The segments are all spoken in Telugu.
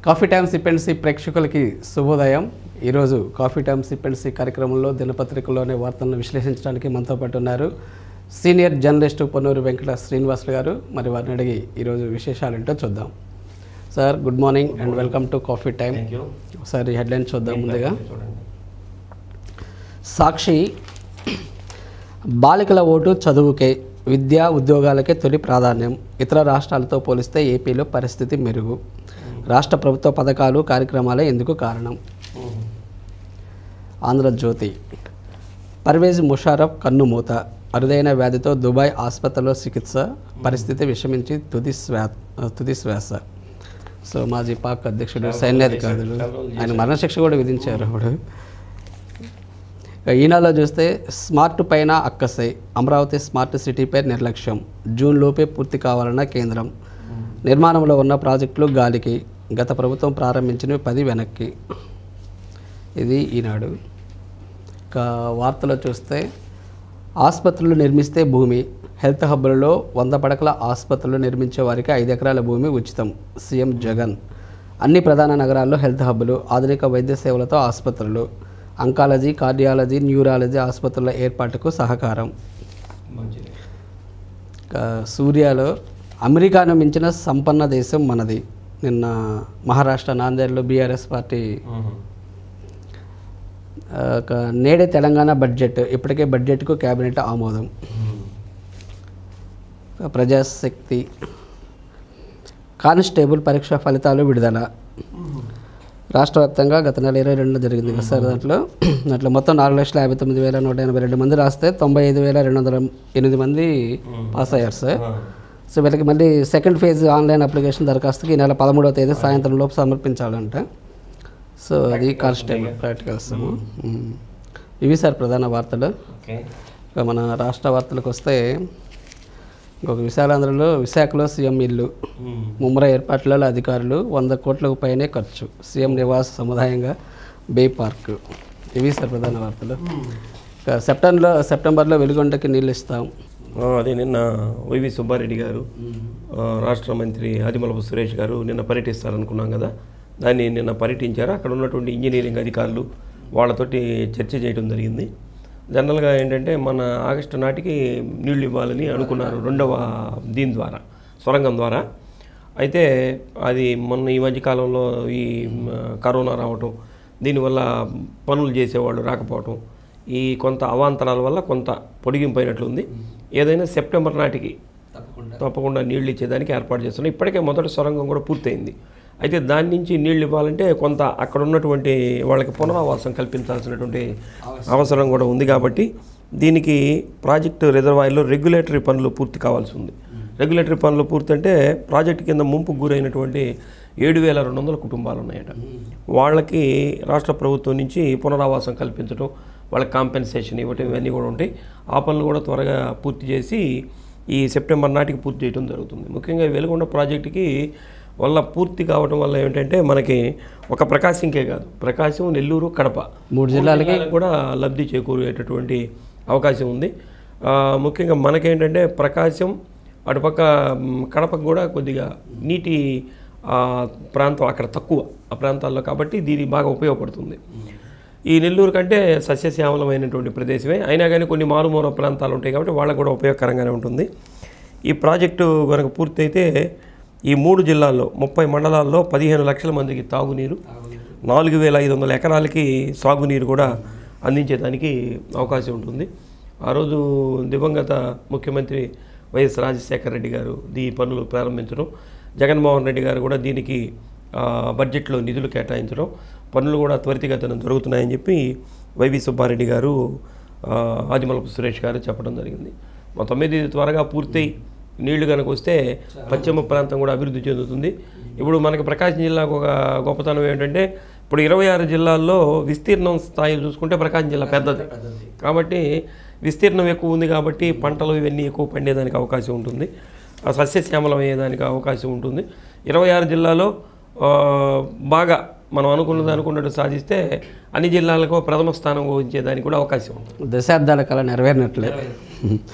కాఫీ టైమ్ సిపెన్సీ ప్రేక్షకులకి శుభోదయం ఈరోజు కాఫీ టైమ్ సిపెన్సీ కార్యక్రమంలో దినపత్రికలోని వార్తలను విశ్లేషించడానికి మనతో పాటు ఉన్నారు సీనియర్ జర్నలిస్ట్ పొన్నూరు వెంకట శ్రీనివాసులు గారు మరి వారిని అడిగి ఈరోజు విశేషాలు ఏంటో చూద్దాం sir good morning and welcome to coffee time thank you ఒకసారి హెడ్లైన్ చూద్దాం ముందుగా చూడండి సాక్షి బాలికల ఓటు చదువుకే విద్యా ఉద్యోగాలకే తొలి ప్రాధాన్యం ఇతర రాష్ట్రాలతో పోలిస్తే ఏపీలో పరిస్థితి మెరుగు రాష్ట్ర ప్రభుత్వ పథకాలు కార్యక్రమాలే ఎందుకు కారణం ఆంధ్రజ్యోతి పర్వేజ్ ముషారఫ్ కన్నుమూత అరుదైన వ్యాధితో దుబాయ్ ఆసుపత్రిలో చికిత్స పరిస్థితి విషమించి తుది శ్వా తుది శ్వాస సో మాజీ పాక్ అధ్యక్షుడు సైన్యాధికారులు ఆయన మరణశిక్ష కూడా విధించారు అప్పుడు ఇక ఈనాలో చూస్తే స్మార్ట్ పైన అక్కసై అమరావతి స్మార్ట్ సిటీపై నిర్లక్ష్యం జూన్ లోపే పూర్తి కావాలన్న కేంద్రం నిర్మాణంలో ఉన్న ప్రాజెక్టులు గాలికి గత ప్రభుత్వం ప్రారంభించినవి పది వెనక్కి ఇది ఈనాడు ఇక వార్తలో చూస్తే ఆసుపత్రులు నిర్మిస్తే భూమి హెల్త్ హబ్బులలో వంద పడకల ఆసుపత్రులు నిర్మించే వారికి ఐదు ఎకరాల భూమి ఉచితం సీఎం జగన్ అన్ని ప్రధాన నగరాల్లో హెల్త్ హబ్బులు ఆధునిక వైద్య సేవలతో ఆసుపత్రులు అంకాలజీ కార్డియాలజీ న్యూరాలజీ ఆసుపత్రుల ఏర్పాటుకు సహకారం మంచిది ఇక సూర్యాలో అమెరికాను మించిన సంపన్న దేశం మనది నిన్న మహారాష్ట్ర నాందేడ్లో బీఆర్ఎస్ పార్టీ ఆ, ఒక నేడే తెలంగాణ బడ్జెట్ ఇప్పటికే బడ్జెట్కు కేబినెట్ ఆమోదం ఇక ప్రజాశక్తి కానిస్టేబుల్ పరీక్ష ఫలితాలు విడుదల రాష్ట్ర వ్యాప్తంగా గత నెల ఇరవై రెండులో జరిగింది కదా సార్ దాంట్లో దాంట్లో మొత్తం నాలుగు లక్షల యాభై తొమ్మిది వేల నూట ఎనభై రెండు మంది రాస్తే తొంభై ఐదు వేల రెండు వందల ఎనిమిది మంది పాస్ అయ్యారు సార్ సో వీళ్ళకి మళ్ళీ సెకండ్ ఫేజ్ ఆన్లైన్ అప్లికేషన్ దరఖాస్తుకి ఈ నెల పదమూడవ తేదీ సాయంత్రం లోపు సమర్పించాలంట సో అది కానిస్టేబుల్ ప్రాక్టికల్స్ మ్మ్. ఇవి సార్ ప్రధాన వార్తలు ఓకే ఇక మన రాష్ట్ర వార్తలకు వస్తే ఇంకొక విశాలాంధ్రలో విశాఖలో సీఎం ఇల్లు ముమ్మర ఏర్పాట్లలో అధికారులు వంద కోట్లకు పైనే ఖర్చు సీఎం నివాస సముదాయంగా బే పార్క్ ఇవి సార్ ప్రధాన వార్తలు ఇక సెప్టెంబర్లో సెప్టెంబర్లో వెలుగొండకి నీళ్ళు ఇస్తాం ఆ, అదే నిన్న వైవి సుబ్బారెడ్డి గారు ఆ, రాష్ట్ర మంత్రి ఆదిమలపు సురేష్ గారు నిన్న పర్యటిస్తారనుకున్నాం కదా దాన్ని నిన్న పర్యటించారు అక్కడ ఉన్నటువంటి ఇంజనీరింగ్ అధికారులు వాళ్ళతోటి చర్చ చేయడం జరిగింది జనరల్గా ఏంటంటే మన ఆగస్టు నాటికి నీళ్లు ఇవ్వాలని అనుకున్నారు రెండవ దీని ద్వారా సొరంగం ద్వారా అయితే అది మొన్న ఈ మధ్యకాలంలో ఈ మ, కరోనా రావటం దీనివల్ల పనులు చేసేవాళ్ళు రాకపోవటం ఈ కొంత అవాంతరాల వల్ల కొంత పొడిగింపోయినట్లుంది ఏదైనా సెప్టెంబర్ నాటికి తప్పకుండా నీళ్లు ఇచ్చేదానికి ఏర్పాటు చేస్తున్నాం ఇప్పటికే మొదటి సొరంగం కూడా పూర్తయింది అయితే దాని నుంచి నీళ్లు ఇవ్వాలంటే కొంత అక్కడ ఉన్నటువంటి వాళ్ళకి పునరావాసం కల్పించాల్సినటువంటి అవసరం కూడా ఉంది కాబట్టి దీనికి ప్రాజెక్టు రిజర్వాయర్లో రెగ్యులేటరీ పనులు పూర్తి కావాల్సి ఉంది రెగ్యులేటరీ పనులు పూర్తి అంటే ప్రాజెక్టు కింద ముంపు గురైనటువంటి ఏడు వేల రెండు వందల కుటుంబాలు ఉన్నాయట వాళ్ళకి రాష్ట్ర ప్రభుత్వం నుంచి పునరావాసం కల్పించడం వాళ్ళకి కాంపెన్సేషన్ ఇవ్వటం ఇవన్నీ కూడా ఉంటాయి ఆ పనులు కూడా త్వరగా పూర్తి చేసి ఈ సెప్టెంబర్ నాటికి పూర్తి చేయడం జరుగుతుంది ముఖ్యంగా ఈ వెలుగొండ ప్రాజెక్టుకి వల్ల పూర్తి కావడం వల్ల ఏంటంటే మనకి ఒక ప్రకాశంకే కాదు ప్రకాశం నెల్లూరు కడప మూడు జిల్లాలకి కూడా లబ్ధి చేకూరేటటువంటి అవకాశం ఉంది ఆ, ముఖ్యంగా మనకేంటంటే ప్రకాశం అటుపక్క మ్, కడపకు కూడా కొద్దిగా నీటి ఆ, ప్రాంతం అక్కడ తక్కువ ఆ ప్రాంతాల్లో కాబట్టి దీని బాగా ఉపయోగపడుతుంది ఈ నెల్లూరు కంటే సస్యశ్యామలమైనటువంటి ప్రదేశమే అయినా కానీ కొన్ని మారుమూల ప్రాంతాలు ఉంటాయి కాబట్టి వాళ్ళకు కూడా ఉపయోగకరంగానే ఉంటుంది ఈ ప్రాజెక్టు కనుక పూర్తయితే ఈ మూడు జిల్లాల్లో ముప్పై మండలాల్లో పదిహేను లక్షల మందికి తాగునీరు నాలుగు వేల ఐదు వందల ఎకరాలకి సాగునీరు కూడా అందించేదానికి అవకాశం ఉంటుంది ఆ రోజు దివంగత ముఖ్యమంత్రి వైఎస్ రాజశేఖర రెడ్డి గారు ఈ పనులు ప్రారంభించడం జగన్మోహన్ రెడ్డి గారు కూడా దీనికి ఆ, బడ్జెట్లో నిధులు కేటాయించడం పనులు కూడా త్వరితగతిన జరుగుతున్నాయని చెప్పి వైవి సుబ్బారెడ్డి గారు ఆ, ఆదిమలపు సురేష్ గారు చెప్పడం జరిగింది మొత్తం మీద ఇది త్వరగా పూర్తయి నీళ్లు కనుక వస్తే పశ్చిమ ప్రాంతం కూడా అభివృద్ధి చెందుతుంది ఇప్పుడు మనకి ప్రకాశం జిల్లాకు ఒక గొప్పతనం ఏంటంటే ఇప్పుడు ఇరవై ఆరు జిల్లాల్లో విస్తీర్ణం స్థాయి చూసుకుంటే ప్రకాశం జిల్లా పెద్దది కాబట్టి విస్తీర్ణం ఎక్కువ ఉంది కాబట్టి పంటలు ఇవన్నీ ఎక్కువ పండేదానికి అవకాశం ఉంటుంది ఆ సస్యశ్యామలం అయ్యేదానికి అవకాశం ఉంటుంది ఇరవై ఆరు జిల్లాలో ఆ, బాగా మనం అనుకున్నది అనుకున్నట్టు సాధిస్తే అన్ని జిల్లాలకు ప్రథమ స్థానం వహించేదానికి కూడా అవకాశం ఉంటుంది దశాబ్దాల కళ నెరవేరినట్లే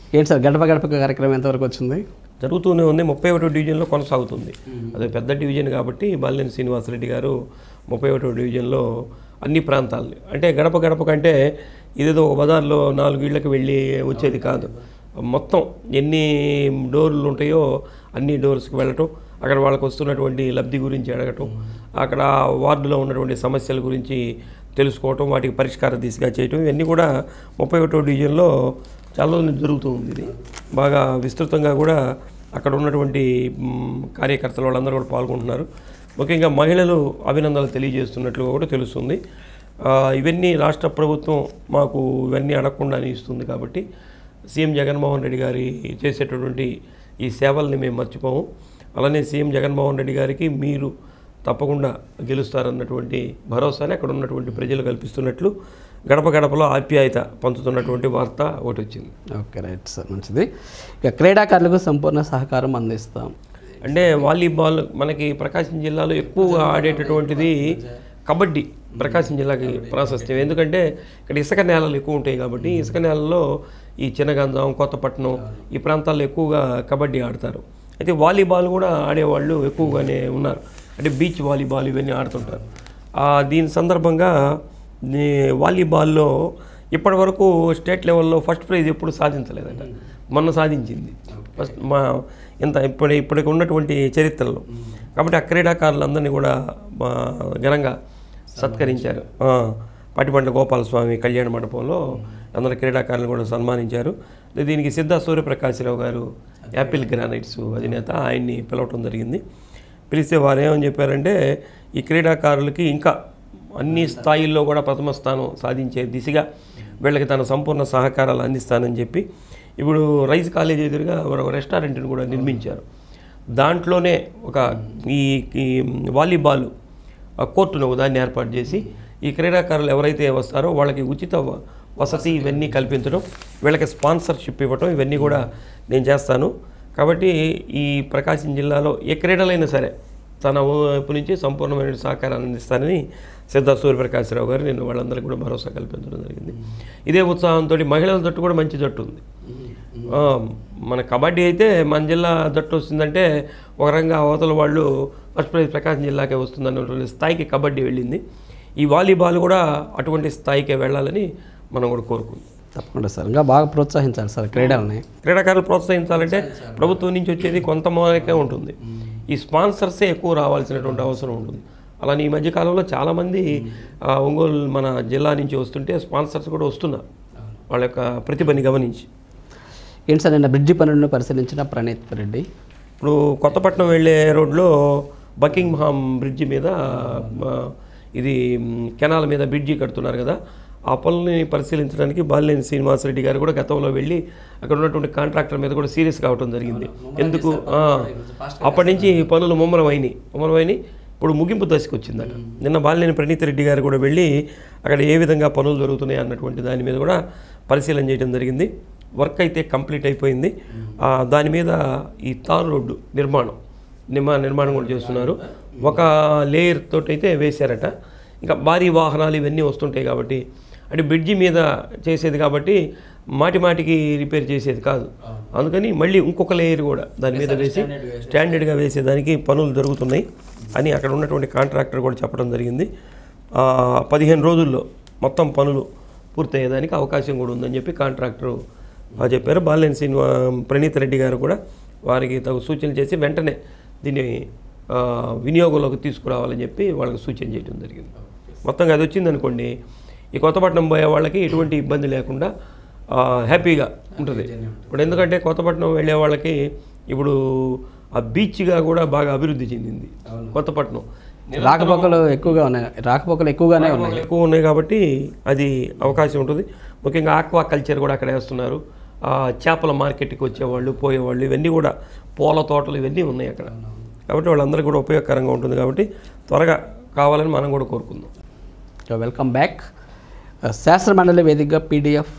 ఏంటి సార్ గడప గడప కార్యక్రమం ఎంతవరకు వచ్చింది జరుగుతూనే ఉంది ముప్పై ఒకటో డివిజన్లో కొనసాగుతుంది అది పెద్ద డివిజన్ కాబట్టి బాలినేని శ్రీనివాసరెడ్డి గారు ముప్పై ఒకటో డివిజన్లో అన్ని ప్రాంతాలని అంటే గడప గడప కంటే ఇదేదో ఒక బజార్లో నాలుగు ఇళ్ళకి వెళ్ళి వచ్చేది కాదు మొత్తం ఎన్ని డోర్లు ఉంటాయో అన్ని డోర్స్కి వెళ్ళటం అక్కడ వాళ్ళకి వస్తున్నటువంటి లబ్ధి గురించి అడగటం అక్కడ వార్డులో ఉన్నటువంటి సమస్యల గురించి తెలుసుకోవటం వాటికి పరిష్కార దిశగా చేయటం ఇవన్నీ కూడా ముప్పై ఒకటో డివిజన్లో చాలా రోజులు జరుగుతూ ఉంది ఇది బాగా విస్తృతంగా కూడా అక్కడ ఉన్నటువంటి మ్, కార్యకర్తలు వాళ్ళందరూ కూడా పాల్గొంటున్నారు ముఖ్యంగా మహిళలు అభినందనలు తెలియజేస్తున్నట్లుగా కూడా తెలుస్తుంది ఆ, ఇవన్నీ రాష్ట్ర ప్రభుత్వం మాకు ఇవన్నీ అడగకుండానే ఇస్తుంది కాబట్టి సీఎం జగన్మోహన్ రెడ్డి గారి చేసేటటువంటి ఈ సేవల్ని మేము మర్చిపోము అలానే సీఎం జగన్మోహన్ రెడ్డి గారికి మీరు తప్పకుండా గెలుస్తారన్నటువంటి భరోసాని అక్కడ ఉన్నటువంటి ప్రజలు కల్పిస్తున్నట్లు గడప గడపలో ఆప్యాయత పంచుతున్నటువంటి వార్త ఒకటి వచ్చింది ఓకే రైట్ సార్ మంచిది ఇక క్రీడాకారులకు సంపూర్ణ సహకారం అందిస్తాం అంటే వాలీబాల్ మనకి ప్రకాశం జిల్లాలో ఎక్కువగా ఆడేటటువంటిది కబడ్డీ ప్రకాశం జిల్లాకి ప్రాశస్త్యం ఎందుకంటే ఇక్కడ ఇసుక నేలలు ఎక్కువ ఉంటాయి కాబట్టి ఇసుక నేలల్లో ఈ చిన్నగంజాం కొత్తపట్నం ఈ ప్రాంతాల్లో ఎక్కువగా కబడ్డీ ఆడతారు అయితే వాలీబాల్ కూడా ఆడేవాళ్ళు ఎక్కువగానే ఉన్నారు అంటే బీచ్ వాలీబాల్ ఇవన్నీ ఆడుతుంటారు ఆ, దీని సందర్భంగా ఈ వాలీబాల్లో ఇప్పటివరకు స్టేట్ లెవెల్లో ఫస్ట్ ప్రైజ్ ఎప్పుడు సాధించలేదట మొన్న సాధించింది ఫస్ట్ మా ఇంత ఇప్పుడు ఇప్పటికి ఉన్నటువంటి చరిత్రలో కాబట్టి ఆ క్రీడాకారులందరినీ కూడా మా ఘనంగా సత్కరించారు ఆ, పాటిపంట గోపాలస్వామి కళ్యాణ మండపంలో అందరు క్రీడాకారులను కూడా సన్మానించారు దీనికి సిద్ధ సూర్యప్రకాశ్రావు గారు యాపిల్ గ్రానైట్స్ అధినేత ఆయన్ని పిలవటం జరిగింది పిలిస్తే వారు ఏమని చెప్పారంటే ఈ క్రీడాకారులకి ఇంకా అన్ని స్థాయిల్లో కూడా ప్రథమ స్థానం సాధించే దిశగా వీళ్ళకి తన సంపూర్ణ సహకారాలు అందిస్తానని చెప్పి ఇప్పుడు రైస్ కాలేజ్ ఎదురుగా ఒక రెస్టారెంట్ని కూడా నిర్మించారు దాంట్లోనే ఒక ఈ ఈ వాలీబాల్ ఆ కోర్టును ఒక దాన్ని ఏర్పాటు చేసి ఈ క్రీడాకారులు ఎవరైతే వస్తారో వాళ్ళకి ఉచిత వ- వసతి ఇవన్నీ కల్పించడం వీళ్ళకి స్పాన్సర్షిప్ ఇవ్వటం ఇవన్నీ కూడా నేను చేస్తాను కాబట్టి ఈ ప్రకాశం జిల్లాలో ఏ క్రీడలైనా సరే తన వైపు నుంచి సంపూర్ణమైన సహకారాన్ని అందిస్తానని సిద్ధ సూర్యప్రకాశ్రావు గారు నేను వాళ్ళందరికీ కూడా భరోసా కల్పించడం జరిగింది ఇదే ఉత్సాహంతో మహిళల జట్టు కూడా మంచి జట్టు ఉంది ఆ, మన కబడ్డీ అయితే మన జిల్లా జట్టు వస్తుందంటే ఒక రకంగా అవతల వాళ్ళు ఫస్ట్ ప్రైజ్ ప్రకాశం జిల్లాకే వస్తుందన్నటువంటి స్థాయికి కబడ్డీ వెళ్ళింది ఈ వాలీబాల్ కూడా అటువంటి స్థాయికే వెళ్ళాలని మనం కూడా కోరుకుందాం తప్పకుండా సార్ ఇంకా బాగా ప్రోత్సహించాలి సార్ క్రీడల్ని క్రీడాకారులు ప్రోత్సహించాలంటే ప్రభుత్వం నుంచి వచ్చేది కొంత మేరకే ఉంటుంది ఈ స్పాన్సర్సే ఎక్కువ రావాల్సినటువంటి అవసరం ఉంటుంది అలానే ఈ మధ్యకాలంలో చాలామంది ఆ, ఒంగోలు మన జిల్లా నుంచి వస్తుంటే స్పాన్సర్స్ కూడా వస్తున్నారు వాళ్ళ యొక్క ప్రతిభని గమనించి ఏంటి సార్ నిన్న బ్రిడ్జి పనులను పరిశీలించిన ప్రణీత్ రెడ్డి ఇప్పుడు కొత్తపట్నం వెళ్ళే రోడ్లో బకింగ్హామ్ బ్రిడ్జి మీద ఆ, ఇది మ్, కెనాల్ మీద బ్రిడ్జి కడుతున్నారు కదా ఆ పనులని పరిశీలించడానికి బాలినేని శ్రీనివాసరెడ్డి గారు కూడా గతంలో వెళ్ళి అక్కడ ఉన్నటువంటి కాంట్రాక్టర్ మీద కూడా సీరియస్ కావటం జరిగింది ఎందుకు ఆ, అప్పటి నుంచి పనులు ముమ్మరం అయినాయి ముమ్మరం అయినాయి ఇప్పుడు ముగింపు దశకు వచ్చిందట నిన్న బాలినేని ప్రణీత్ రెడ్డి గారు కూడా వెళ్ళి అక్కడ ఏ విధంగా పనులు జరుగుతున్నాయి అన్నటువంటి దాని మీద కూడా పరిశీలన చేయడం జరిగింది వర్క్ అయితే కంప్లీట్ అయిపోయింది ఆ, దాని మీద ఈ తార్ రోడ్డు నిర్మాణం నిర్మా నిర్మాణం కూడా చేస్తున్నారు ఒక లేయర్ తోటి అయితే వేశారట ఇంకా భారీ వాహనాలు ఇవన్నీ వస్తుంటాయి కాబట్టి అంటే బ్రిడ్జి మీద చేసేది కాబట్టి మాటి మాటికి రిపేర్ చేసేది కాదు అందుకని మళ్ళీ ఇంకొక లేయర్ కూడా దాని మీద వేసి స్టాండర్డ్గా వేసేదానికి పనులు జరుగుతున్నాయి అని అక్కడ ఉన్నటువంటి కాంట్రాక్టర్ కూడా చెప్పడం జరిగింది ఆ, పదిహేను రోజుల్లో మొత్తం పనులు పూర్తయ్యేదానికి అవకాశం కూడా ఉందని చెప్పి కాంట్రాక్టరు ఆ చెప్పారు బాలినేని శ్రీనివా ప్రణీత్ రెడ్డి గారు కూడా వారికి తగు సూచనలు చేసి వెంటనే దీన్ని ఆ, వినియోగంలోకి తీసుకురావాలని చెప్పి వాళ్ళకి సూచన చేయడం జరిగింది మొత్తంగా అది వచ్చింది అనుకోండి ఈ కొత్తపట్నం పోయే వాళ్ళకి ఎటువంటి ఇబ్బంది లేకుండా ఆ, హ్యాపీగా ఉంటుంది ఇప్పుడు ఎందుకంటే కొత్తపట్నం వెళ్ళే వాళ్ళకి ఇప్పుడు ఆ బీచ్గా కూడా బాగా అభివృద్ధి చెందింది కొత్తపట్నం రాకపోకలు ఎక్కువగా ఉన్నాయి రాకపోకలు ఎక్కువగానే ఉన్నాయి ఎక్కువ ఉన్నాయి కాబట్టి అది అవకాశం ఉంటుంది ముఖ్యంగా ఆక్వా కల్చర్ కూడా అక్కడ వేస్తున్నారు ఆ, చేపల మార్కెట్కి వచ్చేవాళ్ళు పోయేవాళ్ళు ఇవన్నీ కూడా పూల తోటలు ఇవన్నీ ఉన్నాయి అక్కడ కాబట్టి వాళ్ళందరికీ కూడా ఉపయోగకరంగా ఉంటుంది కాబట్టి త్వరగా కావాలని మనం కూడా కోరుకుందాం సో వెల్కమ్ బ్యాక్ శాస్త్ర మండలి వేదికగా పీడిఎఫ్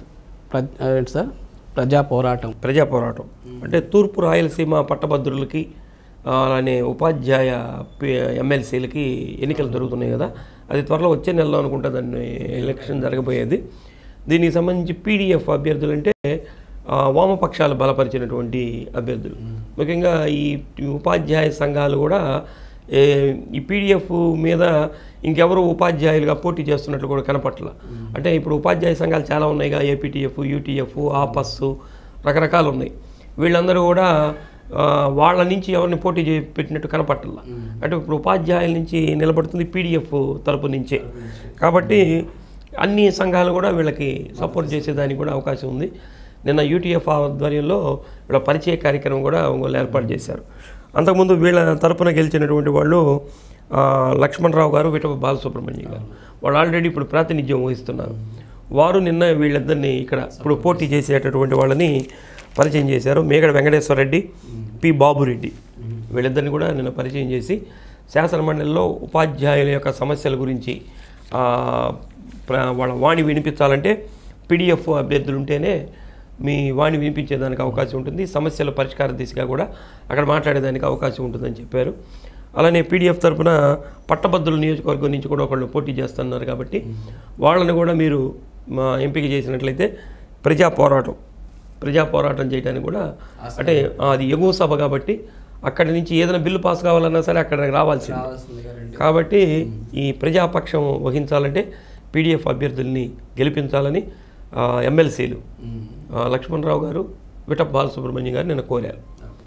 ఏంటి సార్ ప్రజా పోరాటం ప్రజా పోరాటం అంటే తూర్పు రాయలసీమ పట్టభద్రులకి ఆ, అలానే ఉపాధ్యాయ పి- ఎమ్మెల్సీలకి ఎన్నికలు జరుగుతున్నాయి కదా అది త్వరలో వచ్చే నెలలో అనుకుంటా దాన్ని ఎలక్షన్ జరగబోయేది దీనికి సంబంధించి పీడిఎఫ్ అభ్యర్థులు అంటే ఆ, వామపక్షాలు బలపరిచినటువంటి అభ్యర్థులు ముఖ్యంగా ఈ ఉపాధ్యాయ సంఘాలు కూడా ఏ, ఈ పీడిఎఫ్ మీద ఇంకెవరు ఉపాధ్యాయులుగా పోటీ చేస్తున్నట్లు కూడా కనపట్ల అంటే ఇప్పుడు ఉపాధ్యాయ సంఘాలు చాలా ఉన్నాయిగా ఏపీటీఎఫ్ యూటీఎఫ్ ఆపస్ రకరకాలు ఉన్నాయి వీళ్ళందరూ కూడా ఆ, వాళ్ళ నుంచి ఎవరిని పోటీ చే పెట్టినట్టు కనపట్ల అంటే ఇప్పుడు ఉపాధ్యాయుల నుంచి నిలబడుతుంది పీడిఎఫ్ తరపు నుంచే కాబట్టి అన్ని సంఘాలు కూడా వీళ్ళకి సపోర్ట్ చేసేదానికి కూడా అవకాశం ఉంది నిన్న యూటీఎఫ్ ఆధ్వర్యంలో వీళ్ళ పరిచయ కార్యక్రమం కూడా ఒంగోలు ఏర్పాటు చేశారు అంతకుముందు వీళ్ళ తరపున గెలిచినటువంటి వాళ్ళు ఆ, లక్ష్మణరావు గారు విటవ బాలసుబ్రహ్మణ్యం గారు వాళ్ళు ఆల్రెడీ ఇప్పుడు ప్రాతినిధ్యం వహిస్తున్నారు వారు నిన్న వీళ్ళిద్దరిని ఇక్కడ ఇప్పుడు పోటీ చేసేటటువంటి వాళ్ళని పరిచయం చేశారు మేగడ వెంకటేశ్వర రెడ్డి పి బాబురెడ్డి వీళ్ళిద్దరిని కూడా నిన్న పరిచయం చేసి శాసన మండలిలో ఉపాధ్యాయుల యొక్క సమస్యల గురించి ఆ, ప్ర- వాళ్ళ వాణి వినిపించాలంటే పీడిఎఫ్ అభ్యర్థులు ఉంటేనే మీ వాణి వినిపించేదానికి అవకాశం ఉంటుంది సమస్యల పరిష్కార దిశగా కూడా అక్కడ మాట్లాడేదానికి అవకాశం ఉంటుందని చెప్పారు అలానే పీడిఎఫ్ తరపున పట్టభద్రుల నియోజకవర్గం నుంచి కూడా ఒకళ్ళు పోటీ చేస్తున్నారు కాబట్టి వాళ్ళని కూడా మీరు మా ఎంపిక చేసినట్లయితే ప్రజా పోరాటం ప్రజా పోరాటం చేయడానికి కూడా అంటే ఆ, అది ఎగువ సభ కాబట్టి అక్కడి నుంచి ఏదైనా బిల్లు పాస్ కావాలన్నా సరే అక్కడ రావాల్సింది కాబట్టి ఈ ప్రజాపక్షం వహించాలంటే పీడిఎఫ్ అభ్యర్థుల్ని గెలిపించాలని ఆ, ఎమ్మెల్సీలు ఆ, లక్ష్మణరావు గారు విటప్ బాలసుబ్రహ్మణ్యం గారు నిన్న కోరారు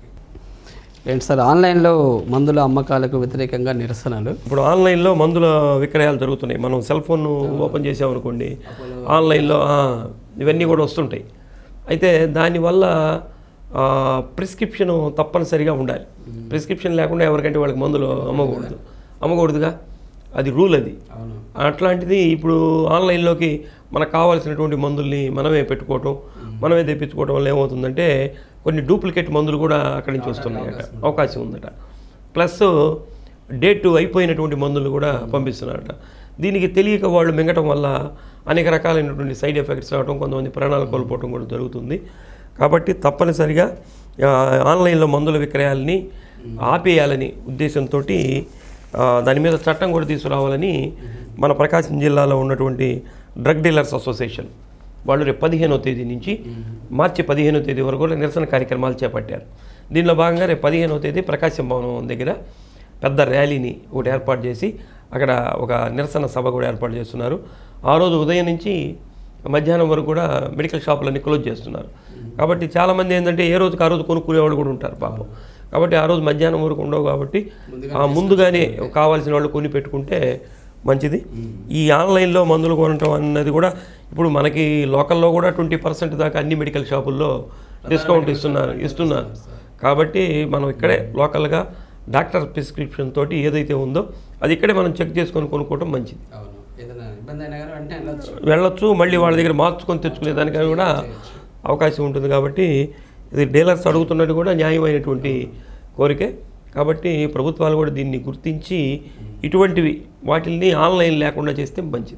ఏంటి సార్ ఆన్లైన్లో మందుల అమ్మకాలకు వ్యతిరేకంగా నిరసనలు ఇప్పుడు ఆన్లైన్లో మందుల విక్రయాలు జరుగుతున్నాయి మనం సెల్ ఫోన్ ఓపెన్ చేసామనుకోండి ఆన్లైన్లో ఆ, ఇవన్నీ కూడా వస్తుంటాయి అయితే దానివల్ల ఆ, ప్రిస్క్రిప్షన్ తప్పనిసరిగా ఉండాలి ప్రిస్క్రిప్షన్ లేకుండా ఎవరికంటే వాళ్ళకి మందులు అమ్మకూడదు అమ్మకూడదుగా అది రూల్ అది అవును అట్లాంటిది ఇప్పుడు ఆన్లైన్లోకి మనకు కావాల్సినటువంటి మందుల్ని మనమే పెట్టుకోవటం మనమే తెప్పించుకోవటం వల్ల ఏమవుతుందంటే కొన్ని డూప్లికేట్ మందులు కూడా అక్కడి నుంచి వస్తున్నాయట అవకాశం ఉందట ప్లస్ డేట్ అయిపోయినటువంటి మందులు కూడా పంపిస్తున్నారట దీనికి తెలియక వాళ్ళు మింగటం వల్ల అనేక రకాలైనటువంటి సైడ్ ఎఫెక్ట్స్ రావడం కొంతమంది ప్రాణాలు కోల్పోవడం కూడా జరుగుతుంది కాబట్టి తప్పనిసరిగా ఆ, ఆన్లైన్లో మందుల విక్రయాలని ఆపేయాలని ఉద్దేశంతో దాని మీద చట్టం కూడా తీసుకురావాలని మన ప్రకాశం జిల్లాలో ఉన్నటువంటి డ్రగ్ డీలర్స్ అసోసియేషన్ వాళ్ళు రేపు పదిహేనో తేదీ నుంచి మార్చి పదిహేనో తేదీ వరకు కూడా నిరసన కార్యక్రమాలు చేపట్టారు దీనిలో భాగంగా రేపు పదిహేనో తేదీ ప్రకాశం భవనం దగ్గర పెద్ద ర్యాలీని ఒకటి ఏర్పాటు చేసి అక్కడ ఒక నిరసన సభ కూడా ఏర్పాటు చేస్తున్నారు ఆ రోజు ఉదయం నుంచి మధ్యాహ్నం వరకు కూడా మెడికల్ షాపులన్నీ క్లోజ్ చేస్తున్నారు కాబట్టి చాలామంది ఏంటంటే ఏ రోజుకి ఆ రోజు కొనుక్కునేవాళ్ళు కూడా ఉంటారు పాపం కాబట్టి ఆ రోజు మధ్యాహ్నం వరకు ఉండవు కాబట్టి ఆ ముందుగానే కావాల్సిన వాళ్ళు కొని పెట్టుకుంటే మంచిది ఈ ఆన్లైన్లో మందులు కొనటం అన్నది కూడా ఇప్పుడు మనకి లోకల్లో కూడా ట్వంటీ పర్సెంట్ దాకా అన్ని మెడికల్ షాపుల్లో డిస్కౌంట్ ఇస్తున్నారు ఇస్తున్నారు కాబట్టి మనం ఇక్కడే లోకల్గా డాక్టర్ ప్రిస్క్రిప్షన్ తోటి ఏదైతే ఉందో అది ఇక్కడే మనం చెక్ చేసుకొని కొనుక్కోవటం మంచిది అవును ఏదైనా ఇబ్బంది అయినా కానీ వెంటనే వెళ్ళొచ్చు వెళ్ళొచ్చు మళ్ళీ వాళ్ళ దగ్గర మార్చుకొని తెచ్చుకునే దానికని కూడా అవకాశం ఉంటుంది కాబట్టి ఇది డీలర్స్ అడుగుతున్నట్టు కూడా న్యాయమైనటువంటి కోరికే కాబట్టి ప్రభుత్వాలు కూడా దీన్ని గుర్తించి ఇటువంటివి వాటిల్ని ఆన్లైన్ లేకుండా చేస్తే మంచిది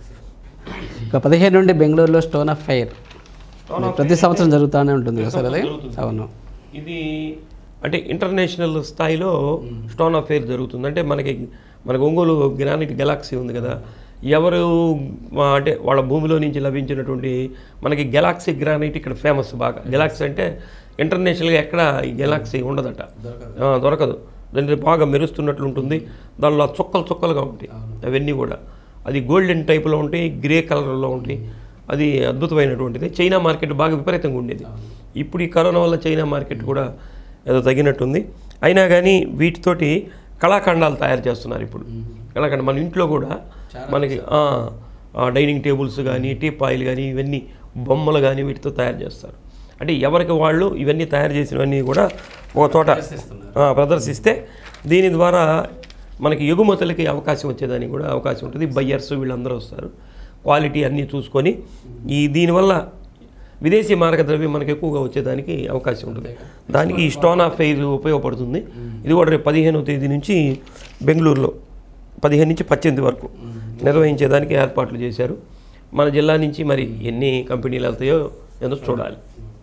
ఇక పదిహేను నుండి బెంగళూరులో స్టోన్ ఆఫ్ ఫైర్ ప్రతి సంవత్సరం జరుగుతూనే ఉంటుంది కదా సార్ అది అవును ఇది అంటే ఇంటర్నేషనల్ స్థాయిలో స్టోన్ ఆఫ్ ఫెయిర్ జరుగుతుంది అంటే మనకి మనకు ఒంగోలు గ్రానైట్ గెలాక్సీ ఉంది కదా ఎవరు ఆ, అంటే వాళ్ళ భూమిలో నుంచి లభించినటువంటి మనకి గెలాక్సీ గ్రానైట్ ఇక్కడ ఫేమస్ బాగా గెలాక్సీ అంటే ఇంటర్నేషనల్గా ఎక్కడ ఈ గెలాక్సీ ఉండదట ఆ, దొరకదు దాని బాగా మెరుస్తున్నట్లు ఉంటుంది దానిలో చుక్కలు చుక్కలుగా ఉంటాయి అవన్నీ కూడా అది గోల్డెన్ టైప్లో ఉంటాయి గ్రే కలర్లో ఉంటాయి అది అద్భుతమైనటువంటిది చైనా మార్కెట్ బాగా విపరీతంగా ఉండేది ఇప్పుడు ఈ కరోనా వల్ల చైనా మార్కెట్ కూడా ఏదో తగ్గినట్టుంది అయినా కానీ వీటితోటి కళాఖండాలు తయారు చేస్తున్నారు ఇప్పుడు కళాఖండ మన ఇంట్లో కూడా మనకి ఆ, ఆ డైనింగ్ టేబుల్స్ కానీ టీపాయిలు కానీ ఇవన్నీ బొమ్మలు కానీ వీటితో తయారు చేస్తారు అంటే ఎవరికి వాళ్ళు ఇవన్నీ తయారు చేసినవన్నీ కూడా ఒక చోట ఆ, ప్రదర్శిస్తే దీని ద్వారా మనకి ఎగుమతులకి అవకాశం వచ్చేదానికి కూడా అవకాశం ఉంటుంది బయ్యర్స్ వీళ్ళందరూ వస్తారు క్వాలిటీ అన్నీ చూసుకొని ఈ దీనివల్ల విదేశీ మార్గద్రవ్యం మనకి ఎక్కువగా వచ్చేదానికి అవకాశం ఉంటుంది దానికి ఈ స్టోన్ ఆఫ్ ఫెయిర్ ఉపయోగపడుతుంది ఇది కూడా రేపు పదిహేనవ తేదీ నుంచి బెంగళూరులో పదిహేను నుంచి పద్దెనిమిది వరకు నిర్వహించేదానికి ఏర్పాట్లు చేశారు మన జిల్లా నుంచి మరి ఎన్ని కంపెనీలు వెళ్తాయో ఏదో చూడాలి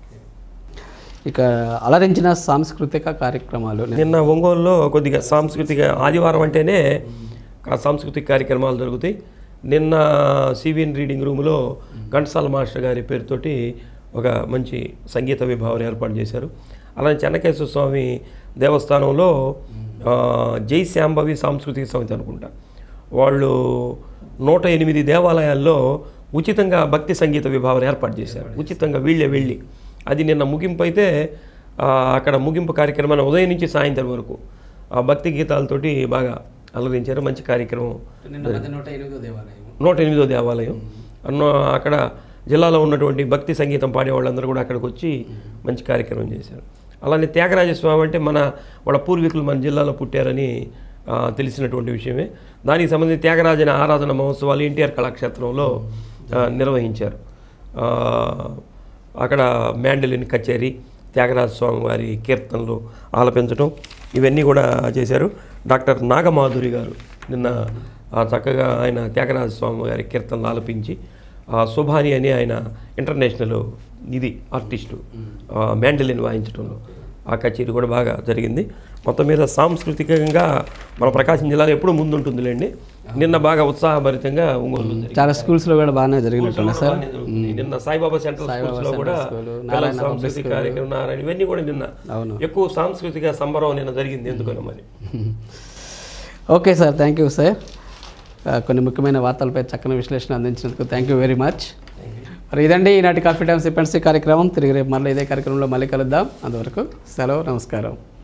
ఇక అలరించిన సాంస్కృతిక కార్యక్రమాలు నిన్న ఒంగోలులో కొద్దిగా సాంస్కృతిక ఆదివారం అంటేనే ఆ సాంస్కృతిక కార్యక్రమాలు జరుగుతాయి నిన్న సివిఎన్ రీడింగ్ రూమ్లో ఘంటసాల మాస్టర్ గారి పేరుతోటి ఒక మంచి సంగీత విభావం ఏర్పాటు చేశారు అలానే చెన్నకేశ్వర స్వామి దేవస్థానంలో ఆ, జై శాంభవి సాంస్కృతిక సమితి అనుకుంటా వాళ్ళు నూట ఎనిమిది దేవాలయాల్లో ఉచితంగా భక్తి సంగీత విభావం ఏర్పాటు చేశారు ఉచితంగా వీళ్ళే వెళ్ళి అది నిన్న ముగింపు అయితే ఆ, అక్కడ ముగింపు కార్యక్రమాన్ని ఉదయం నుంచి సాయంత్రం వరకు ఆ భక్తి గీతాలతోటి బాగా అలరించారు మంచి కార్యక్రమం నిన్న మధ్య నూట ఎనిమిదో దేవాలయం నూట ఎనిమిదో దేవాలయం అన్నో అక్కడ జిల్లాలో ఉన్నటువంటి భక్తి సంగీతం పాడే వాళ్ళందరూ కూడా అక్కడికి వచ్చి మంచి కార్యక్రమం చేశారు అలానే త్యాగరాజ స్వామి అంటే మన వాళ్ళ పూర్వీకులు మన జిల్లాలో పుట్టారని ఆ, తెలిసినటువంటి విషయమే దానికి సంబంధించి త్యాగరాజన ఆరాధన మహోత్సవాలు ఎన్టీఆర్ కళాక్షేత్రంలో ఆ, నిర్వహించారు ఆ, అక్కడ మ్యాండలిన్ కచేరీ త్యాగరాజ స్వామి వారి కీర్తనలు ఆలపించడం ఇవన్నీ కూడా చేశారు డాక్టర్ నాగమాధురి గారు నిన్న ఆ, చక్కగా ఆయన త్యాగరాజ స్వామి గారి కీర్తనలు ఆలపించి ఆ, సుభాని అని ఆయన ఇంటర్నేషనల్ ఇది ఆర్టిస్టు ఆ, మ్యాండలిన్ వాయించడంలో ఆ కచేరీ కూడా బాగా జరిగింది మొత్తం మీద సాంస్కృతికంగా మన ప్రకాశం జిల్లాలో ఎప్పుడూ ముందుంటుందిలేండి నిన్న బాగా ఉత్సాహభరితంగా ఒంగోలు జరిగింది. చాలా స్కూల్స్లో కూడా బాగానే జరిగినట్టున్నాయి సార్ బాగానే జరుగుతుంది. నిన్న సాయిబాబా సెంట్రల్ స్కూల్స్ లో కూడా స్కూల్, పిల్లల నారాయణ సాంస్కృతిక కార్యక్రమం నారాయణ ఇవన్నీ కూడా నిన్న అవును. ఎక్కువ సాంస్కృతిక సంబరం నిన్న జరిగింది ఎందుకనో మరి okay sir thank you sir ఆ, కొన్ని ముఖ్యమైన వార్తలపై చక్కని విశ్లేషణ అందించినందుకు థ్యాంక్ యూ వెరీ మచ్ మరి ఇదండి ఈనాటి కాఫీ టైమ్స్ ఇపెన్సీ కార్యక్రమం తిరిగి రేపు మళ్ళీ ఇదే కార్యక్రమంలో మళ్ళీ కలుద్దాం అంతవరకు సెలవు నమస్కారం